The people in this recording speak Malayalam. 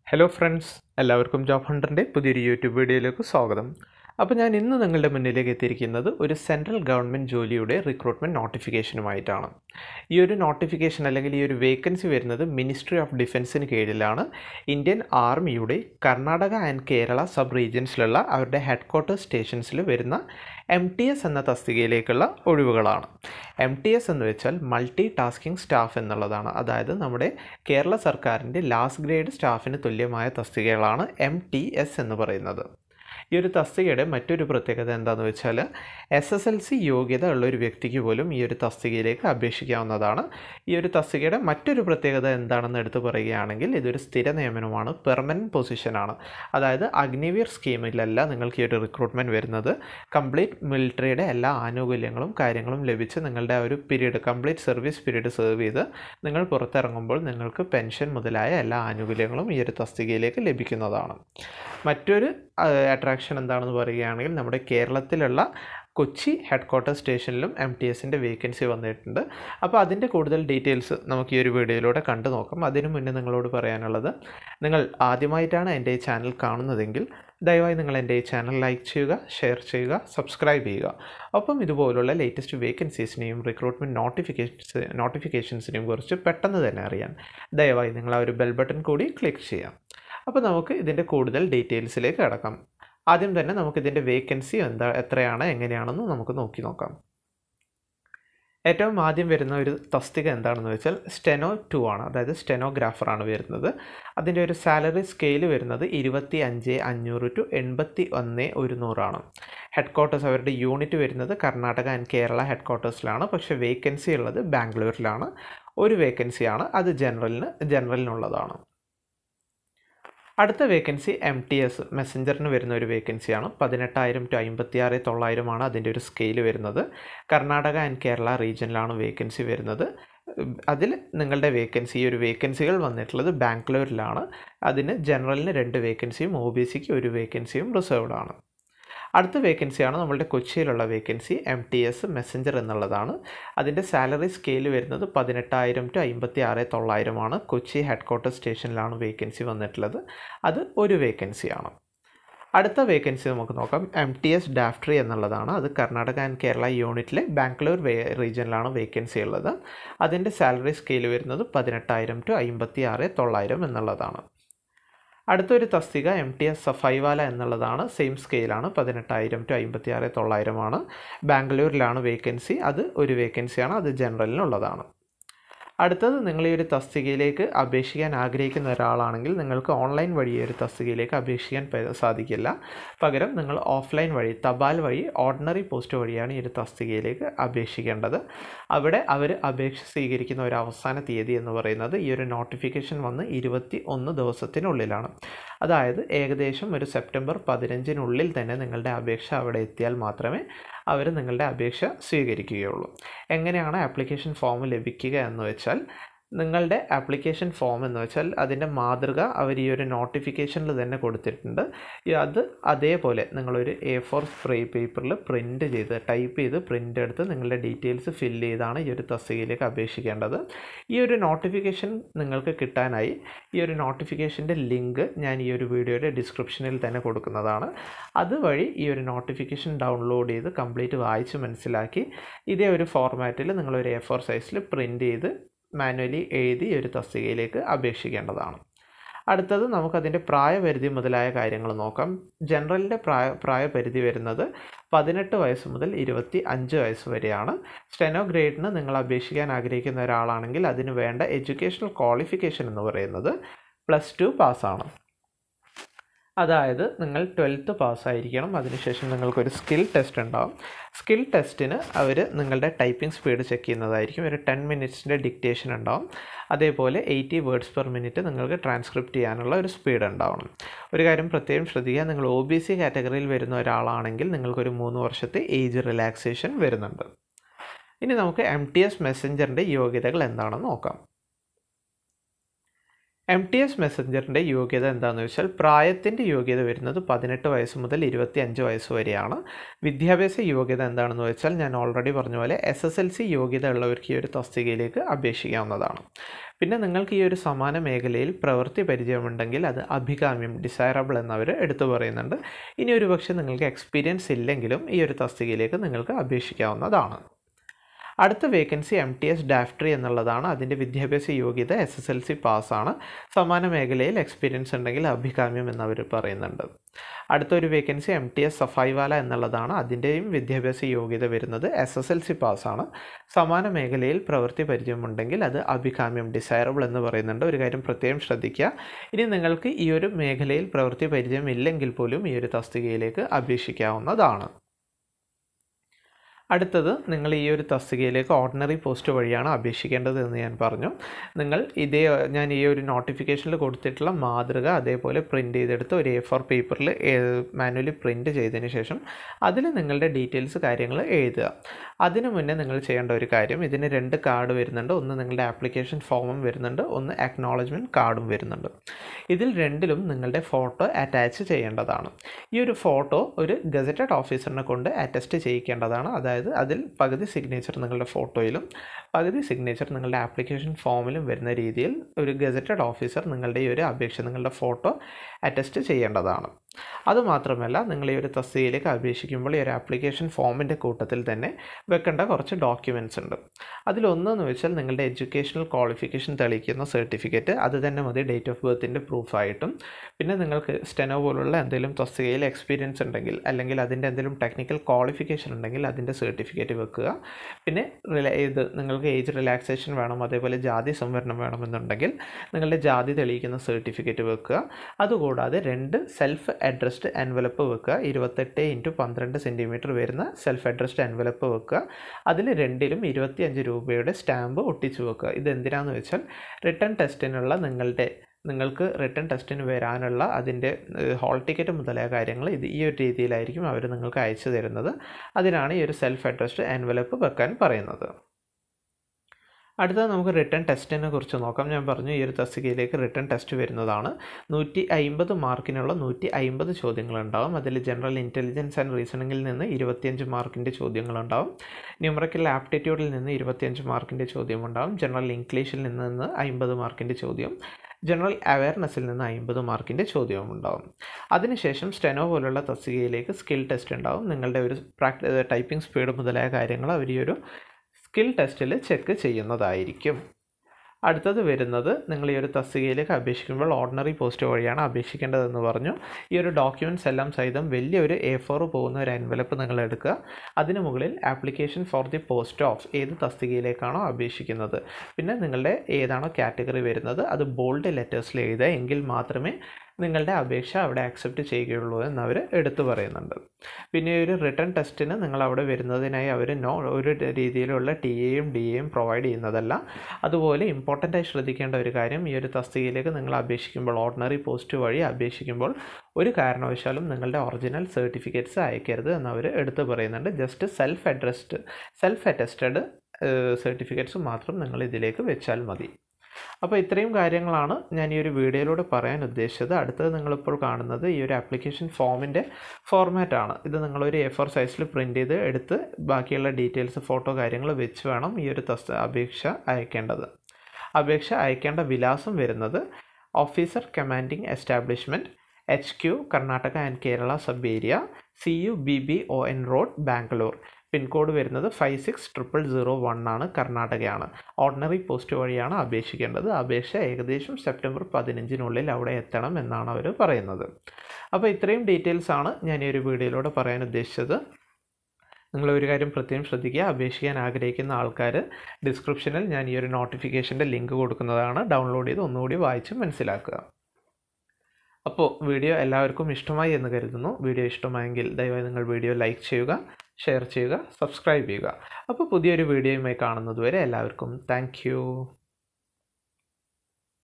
ഹലോ ഫ്രണ്ട്സ് എല്ലാവർക്കും ജോബ് ഹണ്ടറിൻ്റെ പുതിയൊരു യൂട്യൂബ് വീഡിയോയിലേക്ക് സ്വാഗതം അപ്പോൾ ഞാൻ ഇന്ന് നിങ്ങളുടെ മുന്നിലേക്ക് എത്തിയിരിക്കുന്നത് ഒരു സെൻട്രൽ ഗവൺമെൻറ് ജോലിയുടെ റിക്രൂട്ട്മെൻറ്റ് നോട്ടിഫിക്കേഷനുമായിട്ടാണ് ഈ ഒരു നോട്ടിഫിക്കേഷൻ അല്ലെങ്കിൽ ഈ ഒരു വേക്കൻസി വരുന്നത് മിനിസ്ട്രി ഓഫ് ഡിഫൻസിന് കീഴിലാണ് ഇന്ത്യൻ ആർമിയുടെ കർണാടക ആൻഡ് കേരള സബ് റീജിയൻസിലുള്ള അവരുടെ ഹെഡ് ക്വാർട്ടേഴ്സ് സ്റ്റേഷൻസിൽ വരുന്ന എം ടി എസ് എന്ന തസ്തികയിലേക്കുള്ള ഒഴിവുകളാണ് എം ടി എസ് എന്ന് വെച്ചാൽ മൾട്ടി ടാസ്കിംഗ് സ്റ്റാഫ് എന്നുള്ളതാണ് അതായത് നമ്മുടെ കേരള സർക്കാരിൻ്റെ ലാസ്റ്റ് ഗ്രേഡ് സ്റ്റാഫിന് തുല്യമായ തസ്തികകളാണ് എം ടി എസ് എന്ന് പറയുന്നത് ഈ ഒരു തസ്തികയുടെ മറ്റൊരു പ്രത്യേകത എന്താണെന്ന് വെച്ചാൽ എസ് എസ് എൽ സി യോഗ്യത ഉള്ള ഒരു വ്യക്തിക്ക് പോലും ഈ ഒരു തസ്തികയിലേക്ക് അപേക്ഷിക്കാവുന്നതാണ് ഈ ഒരു തസ്തികയുടെ മറ്റൊരു പ്രത്യേകത എന്താണെന്ന് എടുത്തു പറയുകയാണെങ്കിൽ ഇതൊരു സ്ഥിര നിയമനമാണ് പെർമനൻറ്റ് പൊസിഷനാണ് അതായത് അഗ്നിവീർ സ്കീമിലല്ല നിങ്ങൾക്ക് ഈ ഒരു റിക്രൂട്ട്മെൻറ്റ് വരുന്നത് കംപ്ലീറ്റ് മിലിറ്ററിയുടെ എല്ലാ ആനുകൂല്യങ്ങളും കാര്യങ്ങളും ലഭിച്ച് നിങ്ങളുടെ ആ ഒരു period complete service period serve ചെയ്ത് നിങ്ങൾ പുറത്തിറങ്ങുമ്പോൾ നിങ്ങൾക്ക് പെൻഷൻ മുതലായ എല്ലാ ആനുകൂല്യങ്ങളും ഈ ഒരു തസ്തികയിലേക്ക് ലഭിക്കുന്നതാണ് മറ്റൊരു അട്രാക്ഷൻ എന്താണെന്ന് പറയുകയാണെങ്കിൽ നമ്മുടെ കേരളത്തിലുള്ള കൊച്ചി ഹെഡ് ക്വാർട്ടർ സ്റ്റേഷനിലും എം ടി എസിൻ്റെ വേക്കൻസി വന്നിട്ടുണ്ട് അപ്പോൾ അതിൻ്റെ കൂടുതൽ ഡീറ്റെയിൽസ് നമുക്ക് ഈ ഒരു വീഡിയോയിലൂടെ കണ്ടു നോക്കാം അതിനു മുന്നേ നിങ്ങളോട് പറയാനുള്ളത് നിങ്ങൾ ആദ്യമായിട്ടാണ് എൻ്റെ ഈ ചാനൽ കാണുന്നതെങ്കിൽ ദയവായി നിങ്ങൾ എൻ്റെ ഈ ചാനൽ ലൈക്ക് ചെയ്യുക ഷെയർ ചെയ്യുക സബ്സ്ക്രൈബ് ചെയ്യുക ഒപ്പം ഇതുപോലുള്ള ലേറ്റസ്റ്റ് വേക്കൻസീസിനെയും റിക്രൂട്ട്മെൻറ്റ് നോട്ടിഫിക്കേഷൻസ് നോട്ടിഫിക്കേഷൻസിനെയും കുറിച്ച് പെട്ടെന്ന് തന്നെ അറിയാൻ ദയവായി നിങ്ങൾ ആ ഒരു ബെൽ ബട്ടൺ കൂടി ക്ലിക്ക് ചെയ്യാം അപ്പോൾ നമുക്ക് ഇതിൻ്റെ കൂടുതൽ ഡീറ്റെയിൽസിലേക്ക് കിടക്കാം ആദ്യം തന്നെ നമുക്ക് ഇതിൻ്റെ വേക്കൻസി എന്താ എത്രയാണ് എങ്ങനെയാണെന്ന് നമുക്ക് നോക്കി നോക്കാം ഏറ്റവും ആദ്യം വരുന്ന ഒരു തസ്തിക എന്താണെന്ന് വെച്ചാൽ സ്റ്റെനോ ടു ആണ് അതായത് സ്റ്റെനോഗ്രാഫറാണ് വരുന്നത് അതിൻ്റെ ഒരു സാലറി സ്കെയിൽ വരുന്നത് ഇരുപത്തി അഞ്ച് അഞ്ഞൂറ് ടു എൺപത്തി ഒന്ന് ഒരുന്നൂറാണ് ഹെഡ് ക്വാർട്ടേഴ്സ് അവരുടെ യൂണിറ്റ് വരുന്നത് കർണാടക ആൻഡ് കേരള ഹെഡ് ക്വാർട്ടേഴ്സിലാണ് പക്ഷേ വേക്കൻസി ഉള്ളത് ബാംഗ്ലൂരിലാണ് ഒരു വേക്കൻസിയാണ് അത് ജനറലിന് ജനറലിനുള്ളതാണ് അടുത്ത വേക്കൻസി എം ടി എസ് മെസ്സഞ്ചറിന് വരുന്ന ഒരു വേക്കൻസിയാണ് പതിനെട്ടായിരം ടു അമ്പത്തിയാറ് തൊള്ളായിരമാണ് അതിൻ്റെ ഒരു സ്കെയിൽ വരുന്നത് കർണാടക ആൻഡ് കേരള റീജിയനിലാണ് വേക്കൻസി വരുന്നത് അതിൽ നിങ്ങളുടെ വേക്കൻസി ഈ ഒരു വേക്കൻസികൾ വന്നിട്ടുള്ളത് ബാംഗ്ലൂരിലാണ് അതിന് ജനറലിന് രണ്ട് വേക്കൻസിയും ഒ ബി സിക്ക് ഒരു വേക്കൻസിയും റിസർവ്ഡ് ആണ് അടുത്ത വേക്കൻസിയാണ് നമ്മളുടെ കൊച്ചിയിലുള്ള vacancy M T S messenger എന്നുള്ളതാണ് അതിൻ്റെ സാലറി സ്കെയിൽ വരുന്നത് പതിനെട്ടായിരം ടു അമ്പത്തി ആറ് തൊള്ളായിരമാണ് കൊച്ചി ഹെഡ് ക്വാർട്ടർ സ്റ്റേഷനിലാണ് വേക്കൻസി വന്നിട്ടുള്ളത് അത് ഒരു വേക്കൻസിയാണ് അടുത്ത വേക്കൻസി നമുക്ക് നോക്കാം എം ടി എസ് ഡാഫ്ട്രി എന്നുള്ളതാണ് അത് കർണാടക ആൻഡ് കേരള യൂണിറ്റിലെ ബാംഗ്ലൂർ വേ റീജിയനിലാണ് വേക്കൻസി ഉള്ളത് അതിൻ്റെ സാലറി സ്കെയിൽ വരുന്നത് പതിനെട്ടായിരം ടു അമ്പത്തി ആറ് തൊള്ളായിരം എന്നുള്ളതാണ് അടുത്തൊരു തസ്തിക എം ടി എസ് സഫൈവാല എന്നുള്ളതാണ് സെയിം സ്കെയിലാണ് പതിനെട്ടായിരം ടു അമ്പത്തി ആറ് തൊള്ളായിരമാണ് ബാംഗ്ലൂരിലാണ് വേക്കൻസി അത് ഒരു വേക്കൻസിയാണ് അത് ജനറലിനുള്ളതാണ് അടുത്തത് നിങ്ങൾ ഈ ഒരു തസ്തികയിലേക്ക് അപേക്ഷിക്കാൻ ആഗ്രഹിക്കുന്ന ഒരാളാണെങ്കിൽ നിങ്ങൾക്ക് ഓൺലൈൻ വഴി ഈ ഒരു തസ്തികയിലേക്ക് അപേക്ഷിക്കാൻ സാധിക്കില്ല പകരം നിങ്ങൾ ഓഫ്ലൈൻ വഴി തപാൽ വഴി ഓർഡിനറി പോസ്റ്റ് വഴിയാണ് ഈ ഒരു തസ്തികയിലേക്ക് അപേക്ഷിക്കേണ്ടത് അവിടെ അവർ അപേക്ഷ സ്വീകരിക്കുന്ന ഒരു അവസാന തീയതി എന്ന് പറയുന്നത് ഈ ഒരു നോട്ടിഫിക്കേഷൻ വന്ന് ഇരുപത്തി ഒന്ന് ദിവസത്തിനുള്ളിലാണ് അതായത് ഏകദേശം ഒരു സെപ്റ്റംബർ പതിനഞ്ചിനുള്ളിൽ തന്നെ നിങ്ങളുടെ അപേക്ഷ അവിടെ എത്തിയാൽ മാത്രമേ അവർ നിങ്ങളുടെ അപേക്ഷ സ്വീകരിക്കുകയുള്ളൂ എങ്ങനെയാണ് ആപ്ലിക്കേഷൻ ഫോം ലഭിക്കുക എന്ന് വെച്ചാൽ നിങ്ങളുടെ ആപ്ലിക്കേഷൻ ഫോം എന്ന് വെച്ചാൽ അതിൻ്റെ മാതൃക അവർ ഈ ഒരു നോട്ടിഫിക്കേഷനിൽ തന്നെ കൊടുത്തിട്ടുണ്ട് അത് അതേപോലെ നിങ്ങളൊരു എ ഫോർ സ്പ്രേ പേപ്പറിൽ പ്രിൻ്റ് ചെയ്ത് ടൈപ്പ് ചെയ്ത് പ്രിൻ്റ് എടുത്ത് നിങ്ങളുടെ ഡീറ്റെയിൽസ് ഫില്ല് ചെയ്താണ് ഈ ഒരു തസ്തികയിലേക്ക് അപേക്ഷിക്കേണ്ടത് ഈ ഒരു നോട്ടിഫിക്കേഷൻ നിങ്ങൾക്ക് കിട്ടാനായി ഈ ഒരു നോട്ടിഫിക്കേഷൻ്റെ ലിങ്ക് ഞാൻ ഈ ഒരു വീഡിയോയുടെ ഡിസ്ക്രിപ്ഷനിൽ തന്നെ കൊടുക്കുന്നതാണ് അതുവഴി ഈ ഒരു നോട്ടിഫിക്കേഷൻ ഡൗൺലോഡ് ചെയ്ത് കംപ്ലീറ്റ് വായിച്ച് മനസ്സിലാക്കി ഇതേ ഒരു ഫോർമാറ്റിൽ നിങ്ങളൊരു എ ഫോർ സൈസിൽ പ്രിൻ്റ് ചെയ്ത് മാനുവലി എഴുതി ഒരു തസ്തികയിലേക്ക് അപേക്ഷിക്കേണ്ടതാണ് അടുത്തത് നമുക്കതിൻ്റെ പ്രായപരിധി മുതലായ കാര്യങ്ങൾ നോക്കാം ജനറലിൻ്റെ പ്രായ പ്രായപരിധി വരുന്നത് പതിനെട്ട് വയസ്സ് മുതൽ ഇരുപത്തി അഞ്ച് വയസ്സ് വരെയാണ് സ്റ്റെനോ ഗ്രേഡിന് നിങ്ങൾ അപേക്ഷിക്കാൻ ആഗ്രഹിക്കുന്ന ഒരാളാണെങ്കിൽ അതിന് വേണ്ട എഡ്യൂക്കേഷണൽ ക്വാളിഫിക്കേഷൻ എന്ന് പറയുന്നത് പ്ലസ് ടു പാസ്സാണ് അതായത് നിങ്ങൾ ട്വൽത്ത് പാസ്സായിരിക്കണം അതിനുശേഷം നിങ്ങൾക്കൊരു സ്കിൽ ടെസ്റ്റ് ഉണ്ടാവും സ്കിൽ ടെസ്റ്റിന് അവർ നിങ്ങളുടെ ടൈപ്പിംഗ് സ്പീഡ് ചെക്ക് ചെയ്യുന്നതായിരിക്കും ഒരു ടെൻ മിനിറ്റ്സിൻ്റെ ഡിക്റ്റേഷൻ ഉണ്ടാവും അതേപോലെ എയ്റ്റി വേർഡ്സ് പെർ മിനിറ്റ് നിങ്ങൾക്ക് ട്രാൻസ്ക്രിപ്റ്റ് ചെയ്യാനുള്ള ഒരു സ്പീഡ് ഉണ്ടാവണം ഒരു കാര്യം പ്രത്യേകം ശ്രദ്ധിക്കുക നിങ്ങൾ ഒ ബി സി കാറ്റഗറിയിൽ വരുന്ന ഒരാളാണെങ്കിൽ നിങ്ങൾക്കൊരു മൂന്ന് വർഷത്തെ ഏജ് റിലാക്സേഷൻ വരുന്നുണ്ട് ഇനി നമുക്ക് എം ടി എസ് മെസ്സഞ്ചറിൻ്റെ യോഗ്യതകൾ എന്താണെന്ന് നോക്കാം എം ടി എസ് മെസ്സഞ്ചറിൻ്റെ യോഗ്യത എന്താണെന്ന് വെച്ചാൽ പ്രായത്തിൻ്റെ യോഗ്യത വരുന്നത് പതിനെട്ട് വയസ്സ് മുതൽ ഇരുപത്തി അഞ്ച് വയസ്സ് വരെയാണ് വിദ്യാഭ്യാസ യോഗ്യത എന്താണെന്ന് വെച്ചാൽ ഞാൻ ഓൾറെഡി പറഞ്ഞ പോലെ എസ് എസ് എൽ സി യോഗ്യത ഉള്ളവർക്ക് ഈ ഒരു തസ്തികയിലേക്ക് അപേക്ഷിക്കാവുന്നതാണ് പിന്നെ നിങ്ങൾക്ക് ഈ ഒരു സമാന മേഖലയിൽ പ്രവൃത്തി പരിചയമുണ്ടെങ്കിൽ അത് അഭികാമ്യം ഡിസൈറബിൾ എന്നവർ എടുത്തു പറയുന്നുണ്ട് ഇനി ഒരു പക്ഷേ നിങ്ങൾക്ക് എക്സ്പീരിയൻസ് ഇല്ലെങ്കിലും ഈ ഒരു തസ്തികയിലേക്ക് നിങ്ങൾക്ക് അപേക്ഷിക്കാവുന്നതാണ് അടുത്ത വേക്കൻസി എം ടി എസ് ഡാഫ്ട്രി എന്നുള്ളതാണ് അതിൻ്റെ വിദ്യാഭ്യാസ യോഗ്യത എസ് എസ് എൽ സി പാസ്സാണ് സമാന മേഖലയിൽ എക്സ്പീരിയൻസ് ഉണ്ടെങ്കിൽ അഭികാമ്യം എന്നവർ പറയുന്നുണ്ട് അടുത്തൊരു വേക്കൻസി എം ടി എസ് സഫായിവാല എന്നുള്ളതാണ് അതിൻ്റെയും വിദ്യാഭ്യാസ യോഗ്യത വരുന്നത് എസ് എസ് എൽ സി പാസ്സാണ് സമാന മേഖലയിൽ പ്രവൃത്തി പരിചയമുണ്ടെങ്കിൽ അത് അഭികാമ്യം ഡിസൈറബിൾ എന്ന് പറയുന്നുണ്ട് ഒരു കാര്യം പ്രത്യേകം ശ്രദ്ധിക്കുക ഇനി നിങ്ങൾക്ക് ഈ ഒരു മേഖലയിൽ പ്രവൃത്തി പരിചയം ഇല്ലെങ്കിൽ പോലും ഈ ഒരു തസ്തികയിലേക്ക് അപേക്ഷിക്കാവുന്നതാണ് അടുത്തത് നിങ്ങൾ ഈ ഒരു തസ്തികയിലേക്ക് ഓർഡിനറി പോസ്റ്റ് വഴിയാണ് അപേക്ഷിക്കേണ്ടത് എന്ന് ഞാൻ പറഞ്ഞു നിങ്ങൾ ഇതേ ഞാൻ ഈ ഒരു നോട്ടിഫിക്കേഷനിൽ കൊടുത്തിട്ടുള്ള മാതൃക അതേപോലെ പ്രിൻ്റ് ചെയ്തെടുത്ത് ഒരു എ ഫോർ പേപ്പറിൽ മാനുവലി പ്രിൻ്റ് ചെയ്തതിന് ശേഷം അതിൽ നിങ്ങളുടെ ഡീറ്റെയിൽസ് കാര്യങ്ങൾ എഴുതുക അതിനു മുന്നേ നിങ്ങൾ ചെയ്യേണ്ട ഒരു കാര്യം ഇതിന് രണ്ട് കാർഡ് വരുന്നുണ്ട് ഒന്ന് നിങ്ങളുടെ ആപ്ലിക്കേഷൻ ഫോമും വരുന്നുണ്ട് ഒന്ന് അക്നോളജ്മെൻറ്റ് കാർഡും വരുന്നുണ്ട് ഇതിൽ രണ്ടിലും നിങ്ങളുടെ ഫോട്ടോ അറ്റാച്ച് ചെയ്യേണ്ടതാണ് ഈ ഒരു ഫോട്ടോ ഒരു ഗസറ്റഡ് ഓഫീസറിനെ കൊണ്ട് അറ്റസ്റ്റ് ചെയ്യിക്കേണ്ടതാണ് അതായത് അതിൽ പകുതി സിഗ്നേച്ചർ നിങ്ങളുടെ ഫോട്ടോയിലും പകുതി സിഗ്നേച്ചർ നിങ്ങളുടെ ആപ്ലിക്കേഷൻ ഫോമിലും വരുന്ന രീതിയിൽ ഒരു ഗസറ്റഡ് ഓഫീസർ നിങ്ങളുടെ ഈ ഒരു അപേക്ഷ നിങ്ങളുടെ ഫോട്ടോ അറ്റസ്റ്റ് ചെയ്യേണ്ടതാണ് അതുമാത്രമല്ല നിങ്ങൾ ഈ ഒരു തസ്തികയിലേക്ക് അപേക്ഷിക്കുമ്പോൾ ഈ ഒരു ആപ്ലിക്കേഷൻ ഫോമിൻ്റെ കൂട്ടത്തിൽ തന്നെ വെക്കേണ്ട കുറച്ച് ഡോക്യുമെൻറ്റ്സ് ഉണ്ട് അതിലൊന്നെന്ന് വെച്ചാൽ നിങ്ങളുടെ എഡ്യൂക്കേഷണൽ ക്വാളിഫിക്കേഷൻ തെളിയിക്കുന്ന സർട്ടിഫിക്കറ്റ് അത് തന്നെ മതി ഡേറ്റ് ഓഫ് ബർത്തിൻ്റെ പ്രൂഫായിട്ടും പിന്നെ നിങ്ങൾക്ക് സ്റ്റെനോ പോലുള്ള എന്തെങ്കിലും തസ്തികയിൽ എക്സ്പീരിയൻസ് ഉണ്ടെങ്കിൽ അല്ലെങ്കിൽ അതിൻ്റെ എന്തെങ്കിലും ടെക്നിക്കൽ ക്വാളിഫിക്കേഷൻ ഉണ്ടെങ്കിൽ അതിൻ്റെ സർട്ടിഫിക്കറ്റ് വെക്കുക പിന്നെ റില ഇത് നിങ്ങൾക്ക് ഏജ് റിലാക്സേഷൻ വേണം അതേപോലെ ജാതി സംവരണം വേണമെന്നുണ്ടെങ്കിൽ നിങ്ങളുടെ ജാതി തെളിയിക്കുന്ന സർട്ടിഫിക്കറ്റ് വെക്കുക അതുകൂടാതെ രണ്ട് സെൽഫ് അഡ്രസ്ഡ് എൻവലപ്പ് വെക്കുക ഇരുപത്തെട്ട് ഇൻറ്റു പന്ത്രണ്ട് സെൻറ്റിമീറ്റർ വരുന്ന സെൽഫ് അഡ്രസ്ഡ് എൻവലപ്പ് വെക്കുക അതിൽ രണ്ടിലും ഇരുപത്തിയഞ്ച് രൂപയുടെ സ്റ്റാമ്പ് ഒട്ടിച്ചു വെക്കുക ഇത് എന്തിനാന്ന് വെച്ചാൽ റിട്ടേൺ ടെസ്റ്റിനുള്ള നിങ്ങളുടെ നിങ്ങൾക്ക് റിട്ടേൺ ടെസ്റ്റിന് വരാനുള്ള അതിൻ്റെ ഹോൾ ടിക്കറ്റ് മുതലായ കാര്യങ്ങൾ ഇത് ഈ ഒരു രീതിയിലായിരിക്കും അവർ നിങ്ങൾക്ക് അയച്ചു തരുന്നത് അതിനാണ് ഈ ഒരു സെൽഫ് അഡ്രസ്ഡ് എൻവലപ്പ് വെക്കാൻ പറയുന്നത് അടുത്തത് നമുക്ക് റിട്ടേൺ ടെസ്റ്റിനെ കുറിച്ച് നോക്കാം ഞാൻ പറഞ്ഞു ഈ ഒരു തസ്തികയിലേക്ക് റിട്ടേൺ ടെസ്റ്റ് വരുന്നതാണ് നൂറ്റി അമ്പത് മാർക്കിനുള്ള നൂറ്റി അമ്പത് ചോദ്യങ്ങളുണ്ടാവും അതിൽ ജനറൽ ഇൻ്റലിജൻസ് ആൻഡ് റീസണിങ്ങിൽ നിന്ന് ഇരുപത്തിയഞ്ച് മാർക്കിൻ്റെ ചോദ്യങ്ങളുണ്ടാവും ന്യൂമറിക്കൽ ആപ്റ്റിറ്റ്യൂഡിൽ നിന്ന് ഇരുപത്തിയഞ്ച് മാർക്കിൻ്റെ ചോദ്യമുണ്ടാവും ജനറൽ ഇംഗ്ലീഷിൽ നിന്ന് അമ്പത് മാർക്കിൻ്റെ ചോദ്യം ജനറൽ അവയർനെസ്സിൽ നിന്ന് അമ്പത് മാർക്കിൻ്റെ ചോദ്യവും ഉണ്ടാവും അതിനുശേഷം സ്റ്റെനോ പോലുള്ള തസ്തികയിലേക്ക് സ്കിൽ ടെസ്റ്റ് ഉണ്ടാവും നിങ്ങളുടെ ഒരു പ്രാക്ടി ടൈപ്പിംഗ് സ്പീഡ് മുതലായ കാര്യങ്ങൾ അവർ ഈ ഒരു സ്കിൽ ടെസ്റ്റിൽ ചെക്ക് ചെയ്യുന്നതായിരിക്കും അടുത്തത് വരുന്നത് നിങ്ങൾ ഈ ഒരു തസ്തികയിലേക്ക് അപേക്ഷിക്കുമ്പോൾ ഓർഡിനറി പോസ്റ്റ് വഴിയാണ് അപേക്ഷിക്കേണ്ടതെന്ന് പറഞ്ഞു ഈ ഒരു ഡോക്യുമെൻറ്റ്സ് എല്ലാം സഹിതം വലിയൊരു എ ഫോർ പോകുന്ന ഒരു എൻവലപ്പ് നിങ്ങൾ എടുക്കുക അതിന് മുകളിൽ application for the post of ഏത് തസ്തികയിലേക്കാണോ അപേക്ഷിക്കുന്നത് പിന്നെ നിങ്ങളുടെ ഏതാണോ കാറ്റഗറി വരുന്നത് അത് ബോൾഡ് ലെറ്റേഴ്സിൽ എഴുതുക എങ്കിൽ മാത്രമേ നിങ്ങളുടെ അപേക്ഷ അവിടെ ആക്സെപ്റ്റ് ചെയ്യുകയുള്ളൂ എന്ന് അവർ എടുത്തു പറയുന്നുണ്ട് പിന്നെ ഒരു റിട്ടേൺ ടെസ്റ്റിന് നിങ്ങൾ അവിടെ വരുന്നതിനായി അവർ നോ ഒരു രീതിയിലുള്ള ടി എയും ഡി എയും പ്രൊവൈഡ് ചെയ്യുന്നതല്ല അതുപോലെ ഇമ്പോർട്ടൻ്റ് ആയി ശ്രദ്ധിക്കേണ്ട ഒരു കാര്യം ഈ ഒരു തസ്തികയിലേക്ക് നിങ്ങൾ അപേക്ഷിക്കുമ്പോൾ ഓർഡിനറി പോസ്റ്റ് വഴി അപേക്ഷിക്കുമ്പോൾ ഒരു കാരണവശാലും നിങ്ങളുടെ ഒറിജിനൽ സർട്ടിഫിക്കറ്റ്സ് അയക്കരുത് എന്ന് അവർ എടുത്തു പറയുന്നുണ്ട് just self addressed self attested certificates മാത്രം നിങ്ങൾ ഇതിലേക്ക് വെച്ചാൽ മതി അപ്പോൾ ഇത്രയും കാര്യങ്ങളാണ് ഞാൻ ഈ ഒരു വീഡിയോയിലൂടെ പറയാൻ ഉദ്ദേശിച്ചത് അടുത്തത് നിങ്ങളിപ്പോൾ കാണുന്നത് ഈ ഒരു ആപ്ലിക്കേഷൻ ഫോമിൻ്റെ ഫോർമാറ്റാണ് ഇത് നിങ്ങളൊരു എ ഫോർ സൈസിൽ പ്രിൻ്റ് ചെയ്ത് എടുത്ത് ബാക്കിയുള്ള ഡീറ്റെയിൽസ് ഫോട്ടോ കാര്യങ്ങൾ വെച്ച് വേണം ഈ ഒരു തസ്ത അപേക്ഷ അയക്കേണ്ടത് അപേക്ഷ അയക്കേണ്ട വിലാസം വരുന്നത് officer commanding establishment H Q Karnataka and Kerala sub area C U B B O N road Bangalore pin code വരുന്നത് five six triple zero one ആണ് കർണാടകയാണ് ഓർഡിനറി പോസ്റ്റ് വഴിയാണ് അപേക്ഷിക്കേണ്ടത് അപേക്ഷ ഏകദേശം സെപ്റ്റംബർ പതിനഞ്ചിനുള്ളിൽ അവിടെ എത്തണം എന്നാണ് അവർ പറയുന്നത് അപ്പോൾ ഇത്രയും ഡീറ്റെയിൽസ് ആണ് ഞാൻ ഈ ഒരു വീഡിയോയിലൂടെ പറയാൻ ഉദ്ദേശിച്ചത് നിങ്ങൾ ഒരു കാര്യം പ്രത്യേകം ശ്രദ്ധിക്കുക അപേക്ഷിക്കാൻ ആഗ്രഹിക്കുന്ന ആൾക്കാർ ഡിസ്ക്രിപ്ഷനിൽ ഞാൻ ഈ ഒരു നോട്ടിഫിക്കേഷൻ്റെ ലിങ്ക് കൊടുക്കുന്നതാണ് ഡൗൺലോഡ് ചെയ്ത് ഒന്നുകൂടി വായിച്ച് മനസ്സിലാക്കുക അപ്പോൾ വീഡിയോ എല്ലാവർക്കും ഇഷ്ടമായി എന്ന് കരുതുന്നു വീഡിയോ ഇഷ്ടമായെങ്കിൽ ദയവായി നിങ്ങൾ വീഡിയോ ലൈക്ക് ചെയ്യുക ഷെയർ ചെയ്യുക സബ്സ്ക്രൈബ് ചെയ്യുക അപ്പോൾ പുതിയൊരു വീഡിയോയുമായി കാണുന്നതുവരെ എല്ലാവർക്കും താങ്ക്